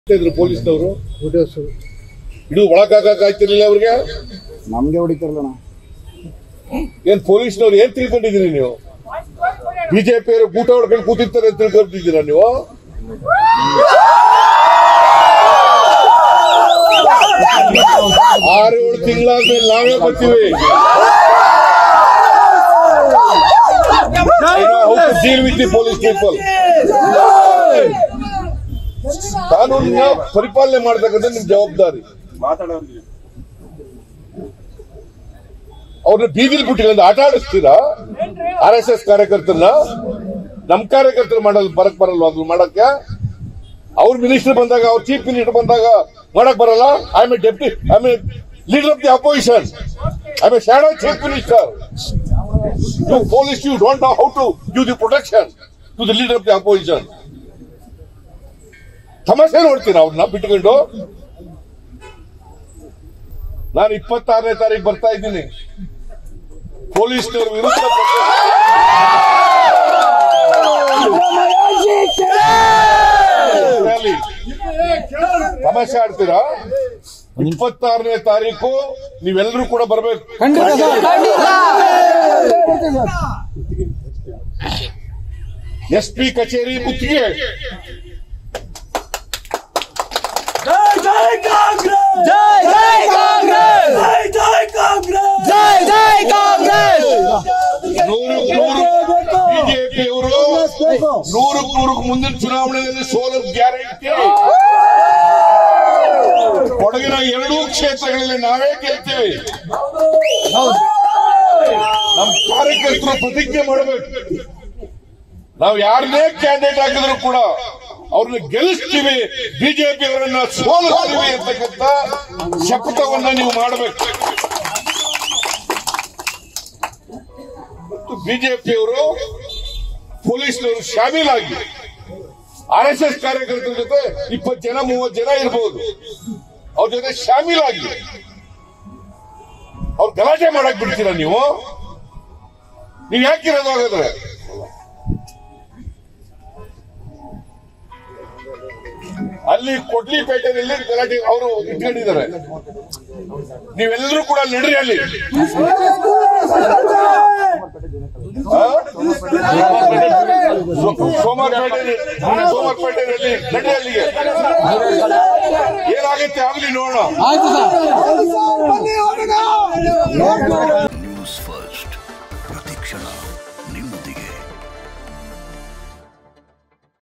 ಇದ್ರು ಪೊಲೀಸ್ನವರು ಫೋಟೋಸು ಇದು ಒಳಗಾಗಕ್ ಆಯ್ತಿರ್ಲಿಲ್ಲ ಅವ್ರಿಗೆ ನಮ್ಗೆ ಹೊಡಿತಾರಲ್ಲ ಏನ್ ಪೊಲೀಸ್ನವ್ರು ಏನ್ ತಿಳ್ಕೊಂಡಿದ್ದೀರಿ ನೀವು ಬಿಜೆಪಿ ಅವರು ಊಟ ಹೊಡ್ಕೊಂಡು ಕೂತಿರ್ತಾರೆ ಅಂತ ತಿಳ್ಕೊಂಡಿದ್ದೀರಾ ನೀವು ಆರು ಏಳು ತಿಂಗಳಾದ್ಮೇಲೆ ನಾವೇ ಬರ್ತೀವಿ deal with the police people ಕಾನೂನಿನ ಪರಿಪಾಲನೆ ಮಾಡ್ತಕ್ಕಂಥ ನಿಮ್ ಜವಾಬ್ದಾರಿ ಅವ್ರನ್ನ ಬೀದಿಲ್ ಬಿಟ್ಟಿಲ್ಲ ಆಟ ಆಡಿಸ್ತೀರಾ ಆರ್ ಎಸ್ ಎಸ್ ಕಾರ್ಯಕರ್ತರನ್ನ ನಮ್ ಕಾರ್ಯಕರ್ತರು ಮಾಡಲ್ ಬರಕ್ ಬರಲ್ವಾ ಅದ್ನ ಮಾಡಕ್ಕೆ ಅವ್ರ ಮಿನಿಸ್ಟರ್ ಬಂದಾಗ ಅವ್ರ ಚೀಫ್ ಮಿನಿಸ್ಟರ್ ಬಂದಾಗ ಮಾಡಕ್ ಬರಲ್ಲ I M A deputy I M A leader of the opposition I M A shadow chief minister you police you don't know how to give the protection to the leader of the opposition ತಮಾಷೆ ನೋಡ್ತೀರಾ ಅವ್ರನ್ನ ಬಿಟ್ಕೊಂಡು ನಾನು ಇಪ್ಪತ್ತಾರನೇ ತಾರೀಕು ಬರ್ತಾ ಇದ್ದೀನಿ ಪೊಲೀಸ್ನವ್ರ ವಿರುದ್ಧ ರ್ಯಾಲಿ. ತಮಾಷೆ ಆಡ್ತೀರಾ ಇಪ್ಪತ್ತಾರನೇ ತಾರೀಕು ನೀವೆಲ್ಲರೂ ಕೂಡ ಬರ್ಬೇಕು ಎಸ್ ಪಿ ಕಚೇರಿ ಮುತ್ತಿಗೆ ಜೈ ಜೈ ಕಾಂಗ್ರೆಸ್ ಜೈ ಜೈ ಕಾಂಗ್ರೆಸ್ ಜೈ ಜೈ ಕಾಂಗ್ರೆಸ್ ಜೈ ಜೈ ಕಾಂಗ್ರೆಸ್ ನೂರು ನೂರು ಬಿಜೆಪಿಯವರು ನೂರು ನೂರು ಮುಂದಿನ ಚುನಾವಣೆಯಲ್ಲಿ ಸೋಲು ಗ್ಯಾರಂಟಿ ಕೊಡಗಿನ ಎರಡೂ ಕ್ಷೇತ್ರಗಳಲ್ಲಿ ನಾವೇ ಗೆಲ್ತೇವೆ ನಮ್ಮ ಕಾರ್ಯಕರ್ತರು ಪ್ರತಿಜ್ಞೆ ಮಾಡಬೇಕು ನಾವು ಯಾರನ್ನೇ ಕ್ಯಾಂಡಿಡೇಟ್ ಹಾಕಿದ್ರು ಕೂಡ ಅವ್ರನ್ನ ಗೆಲ್ಲಿಸ್ತೀವಿ ಬಿಜೆಪಿ ಅವರನ್ನ ಸೋಲಿಸ್ತೀವಿ ಅಂತಕ್ಕಂಥ ಶಪಥವನ್ನ ನೀವು ಮಾಡಬೇಕು ಮತ್ತು ಬಿಜೆಪಿಯವರು ಪೊಲೀಸ್ನವರು ಶಾಮೀಲಾಗಿ ಆರ್ ಎಸ್ ಎಸ್ ಕಾರ್ಯಕರ್ತರ ಜೊತೆ ಇಪ್ಪತ್ತು ಜನ ಮೂವತ್ತು ಜನ ಇರಬಹುದು ಅವ್ರ ಜೊತೆ ಶಾಮೀಲಾಗಿ ಅವ್ರು ಗಲಾಟೆ ಮಾಡಕ್ ಬಿಡ್ತೀರಾ ನೀವು ನೀವ್ ಯಾಕಿರೋದು ಹಾಗಾದ್ರೆ ಅಲ್ಲಿ ಕೊಡ್ಲಿಪೇಟೆಯಲ್ಲಿ ಗಲಾಟೆ ಅವರು ಇಟ್ಕೊಂಡಿದ್ದಾರೆ ನೀವೆಲ್ಲರೂ ಕೂಡ ನಡ್ರಿ ಅಲ್ಲಿ ಆ? ಸೋ- ಸೋಮವಾರಪೇಟೆ ಸೋಮವಾರಪೇಟೆಯಲ್ಲಿ ನಡ್ರಿ ಅಲ್ಲಿಗೆ ಏನಾಗುತ್ತೆ ಆಗ್ಲಿ ನೋಡೋಣ ಆಯ್ತು ಸರ್